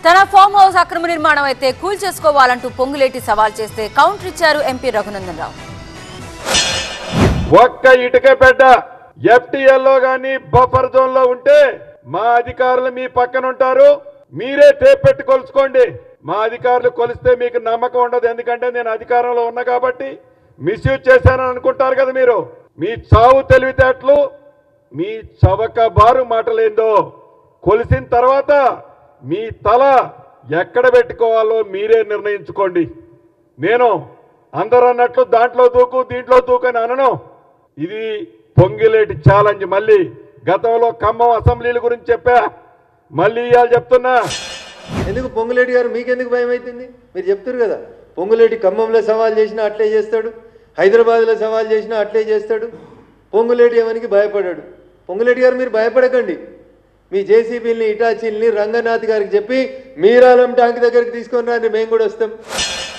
తన farm house అక్రమ నిర్మాణం అయితే కూల్ చేసుకోవాలంటూ పొంగులేటి సవాల్ చేస్తే కౌంటర్ ఇచ్చారు ఎంపీ రఘునందన్ రావు ఒక్క ఇటుక బిడ్డ FTL లో గాని బఫర్ జోన్ లో ఉంటే మా అధికారులు మీ పక్కన ఉంటారు మీరే టేప్ పెట్టి కొలుసుకోండి మా అధికారులు కొలిస్తే మీకు నమ్మకం ఉండదు ఎందుకంటే నేను అధికారంలో ఉన్నా కాబట్టి మిస్యూజ్ చేశానని అనుకుంటారు కదా మీరు మీ చావు తెలివితేటలు మీ చవక బారు మాటలేందో కొలిసిన తర్వాత మీ తల ఎక్కడ పెట్టుకోవాలో మీరే నిర్ణయించుకోండి నేను అందరూ అన్నట్లు దాంట్లో దూకు దీంట్లో దూకు అని అనను ఇది పొంగిలేటి ఛాలెంజ్ మళ్ళీ గతంలో ఖమ్మం అసెంబ్లీల గురించి చెప్పా మళ్ళీ ఇవాళ చెప్తున్నా ఎందుకు పొంగులేటి గారు మీకెందుకు భయం అవుతుంది మీరు చెప్తారు కదా పొంగులేటి ఖమ్మంలో సవాల్ చేసినా అట్లే చేస్తాడు హైదరాబాద్లో సవాల్ చేసినా అట్లే చేస్తాడు పొంగులేటి ఎవరికి భయపడాడు పొంగులేటి గారు మీరు భయపడకండి మీ జేసీబీని ఇటాచీల్ని రంగనాథ్ గారికి చెప్పి మీరాలం ట్యాంక్ దగ్గరికి తీసుకొని రండి మేము కూడా వస్తాం